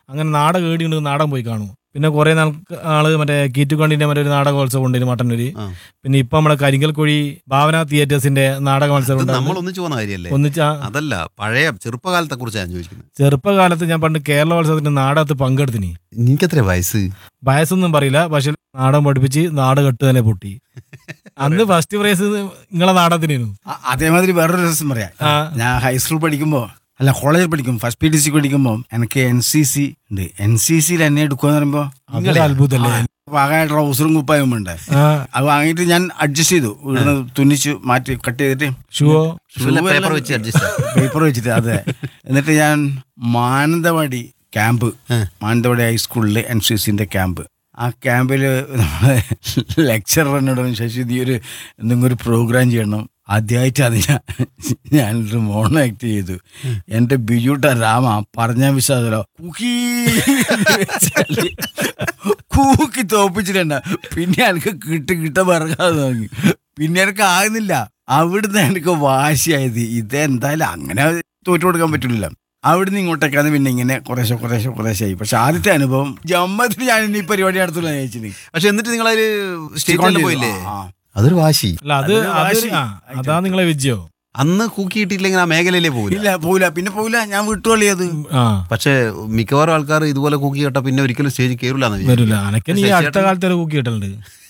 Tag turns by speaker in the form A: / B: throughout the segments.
A: അങ്ങനെ നാടകം ഏടിയുണ്ട് നാടകം പോയി കാണും പിന്നെ കുറെ നാൾ ആള് മറ്റേ കീറ്റുകണ്ടിന്റെ മറ്റേ ഒരു നാടകോത്സവം ഉണ്ടായിരുന്നു മട്ടന്നൂര്
B: ആ.
A: പിന്നെ ഇപ്പൊ നമ്മുടെ കരിങ്കൽ കുഴി ഭാവന തിയേറ്റേഴ്സിന്റെ നാടക മത്സരം
B: ഇത്
A: ഉണ്ടായിരുന്നു.
B: നമ്മൾ ഒന്നിച്ചു പോകുന്ന കാര്യല്ലേ
A: ഒന്നിച്ച
B: അതല്ല പഴയ ചെറുപ്പകാലത്തെ കുറിച്ച് ഞാൻ ചോദിക്കുന്നത്
A: ചെറുപ്പകാലത്ത് ഞാൻ പണ്ട് കേരളോത്സവത്തിന്റെ നാടകത്ത് പങ്കെടുത്തിന്
B: നിനക്കെത്ര വയസ്സ്
A: വയസ്സൊന്നും പറയില്ല പക്ഷെ നാടകം പഠിപ്പിച്ച് നാടകം എട്ട് തന്നെ പൊട്ടി അന്ന് ഫസ്റ്റ് പ്രൈസ് നിങ്ങളെ നാടകത്തിനു
C: അ- അതേമാതിരി വേറൊരു രസം പറയാം
A: ആ.
C: ഞാൻ ഹൈസ്കൂൾ പഠിക്കുമ്പോ അല്ല കോളേജിൽ പഠിക്കും ഫസ്റ്റ് പി ടി സി പഠിക്കുമ്പോൾ എനിക്ക് എൻ സി സി ഉണ്ട് എൻ സി സിയിൽ എന്നെ എടുക്കുമെന്ന് പറയുമ്പോ
A: അതൊരു അത്ഭുതല്ലേ
C: പാകായ ട്രൗസറും കുപ്പായും ഉണ്ട്
A: ആ
C: അത് വാങ്ങിയിട്ട് ഞാൻ അഡ്ജസ്റ്റ് ചെയ്തു ഇവിടുന്ന് തുന്നിച്ച് മാറ്റി കട്ട് ചെയ്തിട്ട്
A: ഷുവോ
B: പേപ്പർ വെച്ച് അഡ്ജസ്റ്റ്
C: പേപ്പർ വെച്ചിട്ട് അതെ എന്നിട്ട് ഞാൻ മാനന്തവാടി ക്യാമ്പ് മാനന്തവാടി ഹൈസ്കൂളിൽ എൻ സി സിന്റെ ക്യാമ്പ് ആ ക്യാമ്പിൽ നമ്മളെ ലെക്ചറർ എന്നോട് പറഞ്ഞു, ശശി നീ ഒരു എന്തെങ്കിലും ഒരു പ്രോഗ്രാം ചെയ്യണം ആദ്യമായിട്ട് അത് ഞാൻ ഞാനൊരു മോണോ ആക്ട് ചെയ്തു എൻ്റെ ബിജുട്ട രാമ പറഞ്ഞ വിശ്വാസമല്ലോ കുക്കി വെച്ചാല് കൂക്കി തോപ്പിച്ചിട്ടുണ്ട് പിന്നെ എനിക്ക് കിട്ട് കിട്ട പറക്കാതെ തുടങ്ങി പിന്നെ എനിക്ക് ആകുന്നില്ല അവിടുന്ന് എനിക്ക് വാശിയായത് ഇതെന്തായാലും അങ്ങനെ തോറ്റു കൊടുക്കാൻ പറ്റില്ല അവിടുന്ന് ഇങ്ങോട്ടേക്കാണ് പിന്നെ ഇങ്ങനെ കുറേശ്ശെ കുറേശ്ശെ കുറേശ്ശെ ആയി പക്ഷെ ആദ്യത്തെ അനുഭവം ജമ്മത്തിന് ഞാൻ ഇനി ഈ പരിപാടി നടത്തുള്ള ചോദിച്ചിന്
B: പക്ഷെ എന്നിട്ട് നിങ്ങൾ അതില് സ്റ്റേറ്റിൽ പോയില്ലേ
C: ആ.
B: അതൊരു വാശി
A: അല്ല അത്
C: അതൊരു
A: അത്
C: വാശി.
A: ആ, അതാ നിങ്ങളെ വിജയോ
B: അന്ന് കൂക്കിയിട്ടില്ലെങ്കിൽ ആ മേഖലയിലേ പോകില്ല
C: ഇല്ല പോവില്ല പിന്നെ പോവില്ല ഞാൻ വിട്ടുകളിയത്
A: ആ
B: പക്ഷെ മിക്കവാറും ആൾക്കാർ ഇതുപോലെ കൂക്കി കേട്ടാ പിന്നെ ഒരിക്കലും സ്റ്റേജിൽ കയറില്ല
A: വരില്ല അനക്ക് നീ അടുത്ത കാലത്ത് ഒരു കുക്കി കിട്ടലുണ്ട്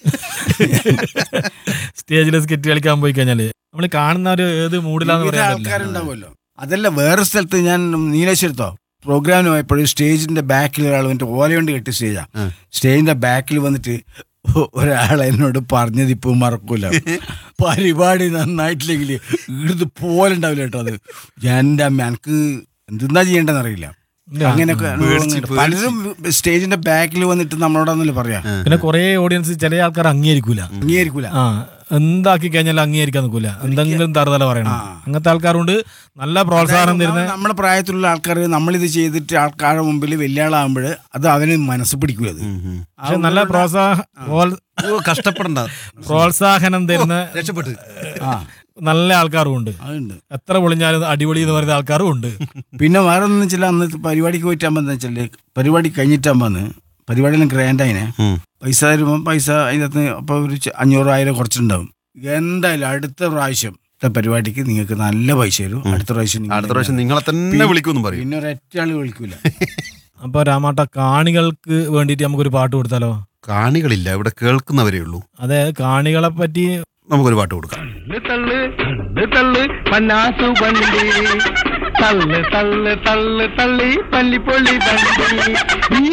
A: സ്റ്റേജിൽ സ്കിറ്റ് കളിക്കാൻ പോയി കഴിഞ്ഞാല് നമ്മൾ കാണുന്ന ഒരു ഏത് മൂഡിലാന്ന്
C: വിവിധ
A: പറയാൻ പറ്റില്ല
C: ആൾക്കാരുണ്ടാവുമല്ലോ അതല്ല വേറെ സ്ഥലത്ത് ഞാൻ നീലേശ്വരത്തോ പ്രോഗ്രാമിന് പോയപ്പോഴും സ്റ്റേജിന്റെ ബാക്കിൽ ഒരാൾ വന്നിട്ട് ഓല കൊണ്ട് കെട്ടി സ്റ്റേജാ
B: ഉം.
C: സ്റ്റേജിന്റെ ബാക്കിൽ വന്നിട്ട് ഒ- ഒരാൾ എന്നോട് പറഞ്ഞത് ഇപ്പൊ മറക്കൂല പരിപാടി നന്നായിട്ടില്ലെങ്കിൽ ഇടുന്ന് പോലെ ഉണ്ടാവില്ല കേട്ടോ അത് എന്റെ അമ്മ എനിക്ക് എന്തെന്നാ ചെയ്യേണ്ടെന്ന് അറിയില്ല
A: ഇല്ല.
C: അങ്ങനെയൊക്കെ
B: പേടിച്ച്,
C: അനുഭവങ്ങളുണ്ട്. പലരും സ്റ്റേജിന്റെ ബാക്കിൽ വന്നിട്ട് നമ്മളോടൊന്നല്ലേ പറയാ
A: പിന്നെ കുറെ ഓഡിയൻസ് ചില ആൾക്കാർ അംഗീകരിക്കൂല
C: അംഗീകരിക്കൂല
A: ആ എന്താക്കി കഴിഞ്ഞാൽ അംഗീകരിക്കാൻ നിൽക്കൂല എന്തെങ്കിലും തറുതല പറയണം
C: ആ.
A: അങ്ങനത്തെ ആൾക്കാരുണ്ട് നല്ല പ്രോത്സാഹനം തരുന്ന
C: നമ്മുടെ പ്രായത്തിലുള്ള ആൾക്കാർ നമ്മളിത് ചെയ്തിട്ട് ആൾക്കാരുടെ മുമ്പിൽ വലിയ ആളാകുമ്പോൾ അത് അവന് മനസ്സ് പിടിക്കൂല അത്
A: പക്ഷെ നല്ല പ്രോത്സാഹ പ്രോൽ-
B: കഷ്ടപ്പെടണ്ട
A: പ്രോത്സാഹനം തരുന്ന
B: രക്ഷപ്പെട്ട്
C: ആ
A: നല്ല ആൾക്കാരും ഉണ്ട്
C: അതുണ്ട്
A: എത്ര പൊളിഞ്ഞാലും അടിപൊളി എന്ന് പറയുന്ന ആൾക്കാരും ഉണ്ട്
C: പിന്നെ വേറെ ഒന്നും വെച്ചാൽ അന്ന് പരിപാടിക്ക് പോയിട്ടാകുമ്പോൾ വെച്ചാൽ പരിപാടി കഴിഞ്ഞിട്ടാകുമ്പോൾ പരിപാടിയെല്ലാം ഗ്രാൻഡായിനെ
B: ഉം.
C: പൈസ തരുമ്പോൾ പൈസ അതിനകത്ത് അപ്പോൾ ഒരു ചെ- അഞ്ഞൂറ് ആയിരം കുറച്ചുണ്ടാവും എന്തായാലും അടുത്ത പ്രാവശ്യം ത്തെ പരിപാടിക്ക് നിങ്ങൾക്ക് നല്ല പൈസ തരും അടുത്ത പ്രാവശ്യം നിങ്ങൾ
B: അടുത്ത പ്രാവശ്യം നിങ്ങളെ തന്നെ വിളിക്കുമെന്നും പറയും
C: പിന്നെ ഒരൊറ്റ ആള് വിളിക്കൂല
A: അപ്പൊ രാമാട്ട കാണികൾക്ക് വേണ്ടിയിട്ട് നമുക്കൊരു പാട്ട് കൊടുത്താലോ
B: കാണികളില്ല ഇവിടെ കേൾക്കുന്നവരേ ഉള്ളൂ
A: അതെ കാണികളെ പറ്റി
B: നമുക്കൊരു പാട്ട് കൊടുക്കാം
D: തള്ളു തള്ളു തള്ളു പന്നാസു വണ്ടി തള്ളു തള്ളു തള്ളു തള്ളി പള്ളിപ്പൊള്ളി വണ്ടി ഈ